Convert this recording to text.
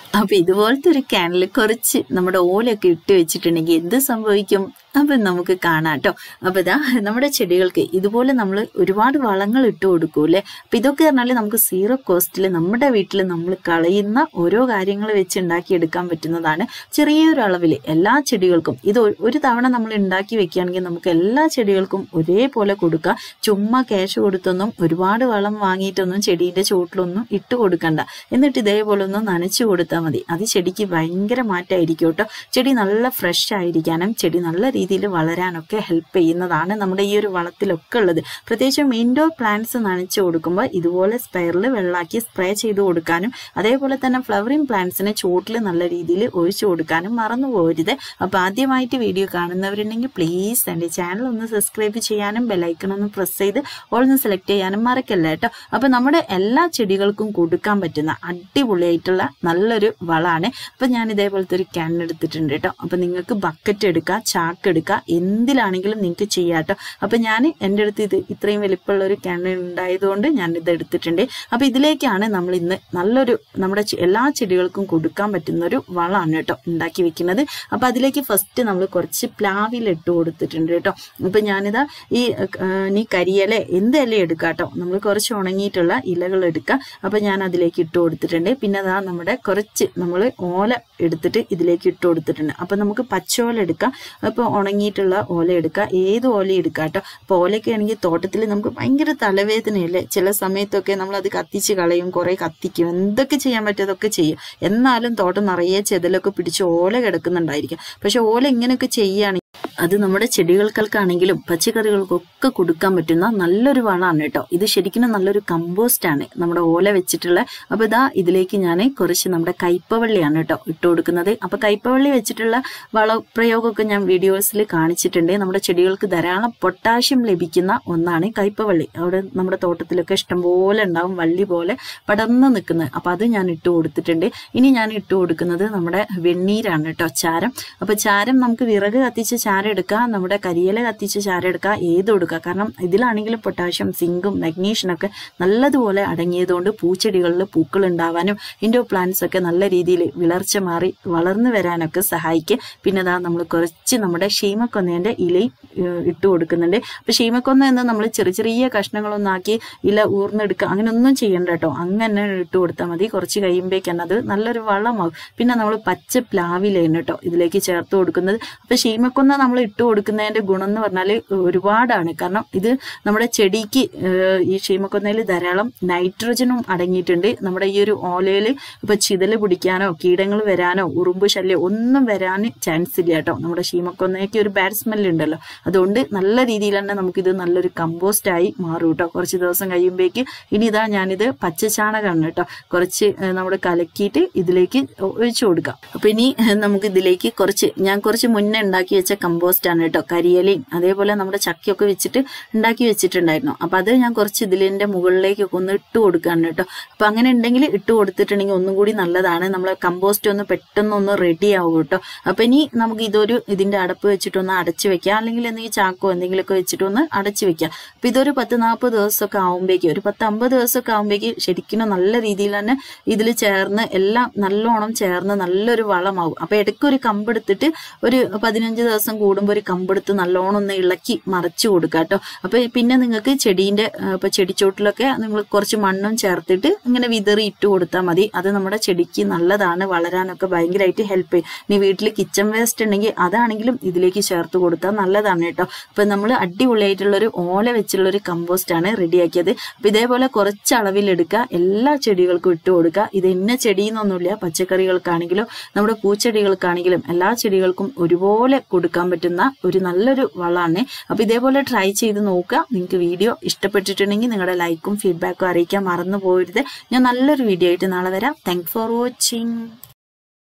അപ്പൊ ഇതുപോലത്തെ ഒരു ക്യാനിൽ കുറച്ച് നമ്മുടെ ഓലൊക്കെ ഇട്ട് വെച്ചിട്ടുണ്ടെങ്കിൽ എന്ത് സംഭവിക്കും അപ്പൊ നമുക്ക് കാണാം കേട്ടോ അപ്പൊ ഇതാ നമ്മുടെ ചെടികൾക്ക് ഇതുപോലെ നമ്മൾ ഒരുപാട് വളങ്ങൾ ഇട്ട് കൊടുക്കൂലേ അപ്പൊ ഇതൊക്കെ പറഞ്ഞാൽ നമുക്ക് സീറോ കോസ്റ്റിൽ നമ്മുടെ വീട്ടിൽ നമ്മൾ കളയുന്ന ഓരോ കാര്യങ്ങൾ വെച്ച് ഉണ്ടാക്കിയെടുക്കാൻ പറ്റുന്നതാണ് ചെറിയൊരു അളവിൽ എല്ലാ ചെടികൾക്കും ഇത് ഒ- ഒരു തവണ നമ്മൾ ഉണ്ടാക്കി വെക്കുകയാണെങ്കിൽ നമുക്ക് എല്ലാ ചെടികൾക്കും ഒരേപോലെ കൊടുക്കാം ചുമ്മാ ക്യാഷ് കൊടുത്തൊന്നും ഒരുപാട് വളം വാങ്ങിയിട്ടൊന്നും ചെടീന്റെ ചുവട്ടിലൊന്നും ഇട്ട് കൊടുക്കണ്ട എന്നിട്ട് ഇതേപോലെ ഒന്ന് നനച്ചു കൊടുത്താൽ മതി അത് ചെടിക്ക് ഭയങ്കര മാറ്റമായിരിക്കും കേട്ടോ ചെടി നല്ല ഫ്രഷ് ആയിരിക്കാനും ചെടി നല്ല രീതിയിൽ വളരാനൊക്കെ ഹെൽപ്പ് ചെയ്യുന്നതാണ് നമ്മുടെ ഈ ഒരു വളത്തിലൊക്കെ ഉള്ളത് പ്രത്യേകിച്ചും ഇൻഡോർ പ്ലാന്റ്സ് നനച്ചു കൊടുക്കുമ്പോൾ ഇതുപോലെ സ്പെയറിൽ വെള്ളാക്കി സ്പ്രേ ചെയ്ത് കൊടുക്കാനും അതേപോലെ തന്നെ ഫ്ലവറിംഗ് പ്ലാന്റ്സിനെ ചുവട്ടിൽ നല്ല രീതിയിൽ ഒഴിച്ചു കൊടുക്കാനും മറന്നു പോകരുത് അപ്പൊ ആദ്യമായിട്ട് വീഡിയോ കാണുന്നവരുണ്ടെങ്കിൽ പ്ലീസ് എൻ്റെ ചാനൽ ഒന്ന് സബ്സ്ക്രൈബ് ചെയ്യാനും ബെലൈക്കൺ ഒന്ന് പ്രസ് ചെയ്ത് ഓൾന്ന് സെലക്ട് ചെയ്യാനും മറക്കല്ല കേട്ടോ അപ്പൊ നമ്മുടെ എല്ലാ ചെടികൾക്കും കൊടുക്കാൻ പറ്റുന്ന അടിപൊളിയായിട്ടുള്ള നല്ലൊരു വളമാണ് അപ്പൊ ഞാൻ ഇതേപോലത്തെ ഒരു ക്യാൻ എടുത്തിട്ടുണ്ട് കേട്ടോ അപ്പൊ നിങ്ങൾക്ക് ബക്കറ്റ് എടുക്കാം ചാക്ക് എടുക്കാം എന്തിലാണെങ്കിലും നിങ്ങൾക്ക് ചെയ്യാം കേട്ടോ അപ്പൊ ഞാൻ എൻ്റെ അടുത്ത് ഇത് ഇത്രയും വലിപ്പമുള്ള ഒരു ക്യാൻ ഉണ്ടായതുകൊണ്ട് ഞാൻ ഇത് എടുത്തിട്ടുണ്ട് അപ്പൊ ഇതിലേക്കാണ് നമ്മൾ ഇന്ന് നല്ലൊരു നമ്മുടെ ചെ- എല്ലാ ചെടികൾക്കും കൊടുക്കാൻ പറ്റുന്ന ഒരു വളമാണ് കേട്ടോ ഉണ്ടാക്കി വെക്കുന്നത് അപ്പൊ അതിലേക്ക് ഫസ്റ്റ് നമ്മൾ കുറച്ച് പ്ലാവില ഇട്ട് കൊടുത്തിട്ടുണ്ട് കേട്ടോ അപ്പൊ ഞാനിതാ ഈ ആ, നീ കരിയില എന്ത് ഇല എടുക്കാം കേട്ടോ നമ്മൾ കുറച്ച് ഉണങ്ങിയിട്ടുള്ള ഇലകൾ എടുക്കുക അപ്പൊ ഞാൻ അതിലേക്ക് ഇട്ട് കൊടുത്തിട്ടുണ്ട് പിന്നെ അതാ നമ്മുടെ കുറച്ച് നമ്മൾ ഓല എടുത്തിട്ട് ഇതിലേക്ക് ഇട്ട് കൊടുത്തിട്ടുണ്ട് അപ്പൊ നമുക്ക് പച്ചോല എടുക്കാം അപ്പൊ ഉണങ്ങിയിട്ടുള്ള ഓല എടുക്കുക ഏത് ഓല എടുക്കാം കേട്ടോ അപ്പൊ ഓലയൊക്കെ ആണെങ്കിൽ തോട്ടത്തിൽ നമുക്ക് ഭയങ്കര തലവേദനയല്ലേ ചില സമയത്തൊക്കെ നമ്മൾ അത് കത്തിച്ച് കളയും കുറെ കത്തിക്കും എന്തൊക്കെ ചെയ്യാൻ പറ്റുമതൊക്കെ ചെയ്യും എന്നാലും തോട്ടം നിറയെ ചെതലൊക്കെ പിടിച്ച് ഓല കിടക്കുന്നുണ്ടായിരിക്കും പക്ഷെ ഓല ഇങ്ങനെയൊക്കെ ചെയ്യുകയാണെങ്കിൽ അത് നമ്മുടെ ചെടികൾക്കാണെങ്കിലും പച്ചക്കറികൾക്കൊക്കെ കൊടുക്കാൻ പറ്റുന്ന നല്ലൊരു വളമാണ് കേട്ടോ ഇത് ശരിക്കും നല്ലൊരു കമ്പോസ്റ്റ് ആണ് നമ്മുടെ ഓല വെച്ചിട്ടുള്ള അപ്പൊ ഇതാ ഇതിലേക്ക് ഞാൻ കുറച്ച് നമ്മുടെ കയ്പവള്ളിയാണ് കേട്ടോ ഇട്ട് കൊടുക്കുന്നത് അപ്പൊ കയ്പവള്ളി വെച്ചിട്ടുള്ള വളപ്രയോഗമൊക്കെ ഞാൻ വീഡിയോസിൽ കാണിച്ചിട്ടുണ്ട് നമ്മുടെ ചെടികൾക്ക് ധാരാളം പൊട്ടാഷ്യം ലഭിക്കുന്ന ഒന്നാണ് കയ്പവള്ളി അവിടെ നമ്മുടെ തോട്ടത്തിലൊക്കെ ഇഷ്ടംപോലെ ഉണ്ടാവും വള്ളി പോലെ പടർന്ന് നിൽക്കുന്നത് അപ്പൊ അത് ഞാൻ ഇട്ട് കൊടുത്തിട്ടുണ്ട് ഇനി ഞാൻ ഇട്ട് കൊടുക്കുന്നത് നമ്മുടെ വെണ്ണീരാണ് കേട്ടോ ചാരം അപ്പൊ ചാരം നമുക്ക് വിറക് കത്തിച്ച് ചാരം എടുക്കാം നമ്മുടെ കരിയില കത്തിച്ച് ചാരം എടുക്കാം ഏതും എടുക്കാം കാരണം ഇതിലാണെങ്കിലും പൊട്ടാഷ്യം സിങ്കും മഗ്നീഷ്യനൊക്കെ നല്ലതുപോലെ അടങ്ങിയതുകൊണ്ട് പൂച്ചെടികളിൽ പൂക്കൾ ഉണ്ടാവാനും ഇൻഡോർ പ്ലാന്റ്സ് ഒക്കെ നല്ല രീതിയിൽ വിളർച്ച മാറി വളർന്നു വരാനൊക്കെ സഹായിക്കും പിന്നെ അതാ നമ്മൾ കുറച്ച് നമ്മുടെ ഷീമക്കൊന്നേന്റെ ഇലയും ഏഹ്, ഇട്ട് കൊടുക്കുന്നുണ്ട് അപ്പൊ ഷീമക്കൊന്ന എന്ന് നമ്മൾ ചെറിയ ചെറിയ കഷ്ണങ്ങളൊന്നാക്കി ഇല ഊർന്നെടുക്കുക അങ്ങനെ ഒന്നും ചെയ്യണ്ട കേട്ടോ അങ്ങനെ ഇട്ട് കൊടുത്താൽ മതി കുറച്ച് കഴിയുമ്പോഴേക്കാണ് അത് നല്ലൊരു വളമാകും പിന്നെ നമ്മൾ പച്ച പ്ലാവിലയാണ് കേട്ടോ ഇതിലേക്ക് ചേർത്ത് കൊടുക്കുന്നത് അപ്പൊ ഷീമക്കൊന്ന നമ്മൾ ഇട്ട് കൊടുക്കുന്നതിന്റെ ഗുണം എന്ന് പറഞ്ഞാൽ ഒരുപാടാണ് കാരണം ഇത് നമ്മുടെ ചെടിക്ക് ഏഹ്, ഈ ഷീമക്കൊന്നയിൽ ധാരാളം നൈട്രജനും അടങ്ങിയിട്ടുണ്ട് നമ്മുടെ ഈ ഒരു ഓലയിൽ ഇപ്പൊ ചിതല് പിടിക്കാനോ കീടങ്ങൾ വരാനോ ഉറുമ്പ് ശല്യം ഒന്നും വരാൻ ചാൻസ് ഇല്ല കേട്ടോ നമ്മുടെ ഷീമക്കൊന്നയ്ക്ക് ഒരു ബാഡ് സ്മെല്ല് ഉണ്ടല്ലോ അതുകൊണ്ട് നല്ല രീതിയിൽ തന്നെ നമുക്കിത് നല്ലൊരു കമ്പോസ്റ്റ് ആയി മാറും കേട്ടോ കുറച്ച് ദിവസം കഴിയുമ്പോഴേക്ക് ഇനി ഇതാ ഞാനിത് പച്ചച്ചാണകമാണ് കേട്ടോ കുറച്ച് ഏഹ്, നമ്മുടെ കലക്കിയിട്ട് ഇതിലേക്ക് ഒഴിച്ചു കൊടുക്കാം അപ്പൊ ഇനി ഏഹ്, നമുക്ക് ഇതിലേക്ക് കുറച്ച് ഞാൻ കുറച്ച് മുന്നേ ഉണ്ടാക്കി വെച്ച കമ്പോസ്റ്റ് ആണ് കേട്ടോ കരിയിലയും അതേപോലെ നമ്മുടെ ചക്കയൊക്കെ വെച്ചിട്ട് ഉണ്ടാക്കി വെച്ചിട്ടുണ്ടായിരുന്നു അപ്പൊ അത് ഞാൻ കുറച്ച് ഇതിലിന്റെ മുകളിലേക്കൊക്കെ ഒന്ന് ഇട്ട് കൊടുക്കാണ് കേട്ടോ അപ്പൊ അങ്ങനെ ഉണ്ടെങ്കിൽ ഇട്ട് കൊടുത്തിട്ടുണ്ടെങ്കിൽ ഒന്നും കൂടി നല്ലതാണ് നമ്മളെ കമ്പോസ്റ്റ് ഒന്ന് പെട്ടെന്ന് ഒന്ന് റെഡി ആവും കേട്ടോ അപ്പൊ ഇനി നമുക്ക് ഇതൊരു ഇതിന്റെ അടപ്പ് വെച്ചിട്ടൊന്ന് അടച്ചു വെക്കാം അല്ലെങ്കിൽ എന്തെങ്കിലും ചാക്കോ എന്തെങ്കിലുമൊക്കെ വെച്ചിട്ട് ഒന്ന് അടച്ചു വെക്കാം അപ്പൊ ഇതൊരു പത്ത് നാൽപ്പത് ദിവസമൊക്കെ ആവുമ്പോഴേക്ക് ഒരു പത്ത് അമ്പത് ദിവസമൊക്കെ ആവുമ്പോഴേക്ക് ശരിക്കും നല്ല രീതിയിൽ തന്നെ ഇതിൽ ചേർന്ന് എല്ലാം നല്ലോണം ചേർന്ന് നല്ലൊരു വളമാവും അപ്പൊ ഇടയ്ക്ക് ഒരു കമ്പെടുത്തിട്ട് ഒരു പതിനഞ്ച് ദിവസം കൂടുമ്പോൾ ഒരു കമ്പെടുത്ത് നല്ലോണം ഒന്ന് ഇളക്കി മറച്ചു കൊടുക്കുക കേട്ടോ അപ്പൊ പിന്നെ നിങ്ങൾക്ക് ചെടീന്റെ ആ, ഇപ്പൊ ചെടിച്ചോട്ടിലൊക്കെ നിങ്ങൾ കുറച്ച് മണ്ണും ചേർത്തിട്ട് ഇങ്ങനെ വിതറി ഇട്ട് കൊടുത്താൽ മതി അത് നമ്മുടെ ചെടിക്ക് നല്ലതാണ് വളരാനൊക്കെ ഭയങ്കരമായിട്ട് ഹെൽപ്പ് ചെയ്യും ഇനി വീട്ടിൽ കിച്ചൺ വേസ്റ്റ് ഉണ്ടെങ്കിൽ അതാണെങ്കിലും ഇതിലേക്ക് ചേർത്ത് കൊടുത്താൽ നല്ലതാണ് കേട്ടോ അപ്പൊ നമ്മൾ അടിപൊളിയായിട്ടുള്ള ഒരു ഓല വെച്ചുള്ള ഒരു കമ്പോസ്റ്റ് ആണ് റെഡിയാക്കിയത് അപ്പൊ ഇതേപോലെ കുറച്ച് അളവിലെടുക്കുക എല്ലാ ചെടികൾക്കും ഇട്ട് കൊടുക്കുക ഇത് ഇന്ന ചെടിയെന്നൊന്നുമില്ല പച്ചക്കറികൾക്കാണെങ്കിലും നമ്മുടെ പൂച്ചെടികൾക്കാണെങ്കിലും എല്ലാ ചെടികൾക്കും ഒരുപോലെ കൊടുക്കാൻ പറ്റുന്ന ഒരു നല്ലൊരു വളമാണ് അപ്പൊ ഇതേപോലെ ട്രൈ ചെയ്ത് നോക്കുക നിങ്ങൾക്ക് വീഡിയോ ഇഷ്ടപ്പെട്ടിട്ടുണ്ടെങ്കിൽ നിങ്ങളുടെ ലൈക്കും ഫീഡ്ബാക്കും അറിയിക്കാൻ മറന്നു പോകരുത് ഞാൻ നല്ലൊരു വീഡിയോ ആയിട്ട് നാളെ വരാം താങ്ക് ഫോർ വാച്ചിങ്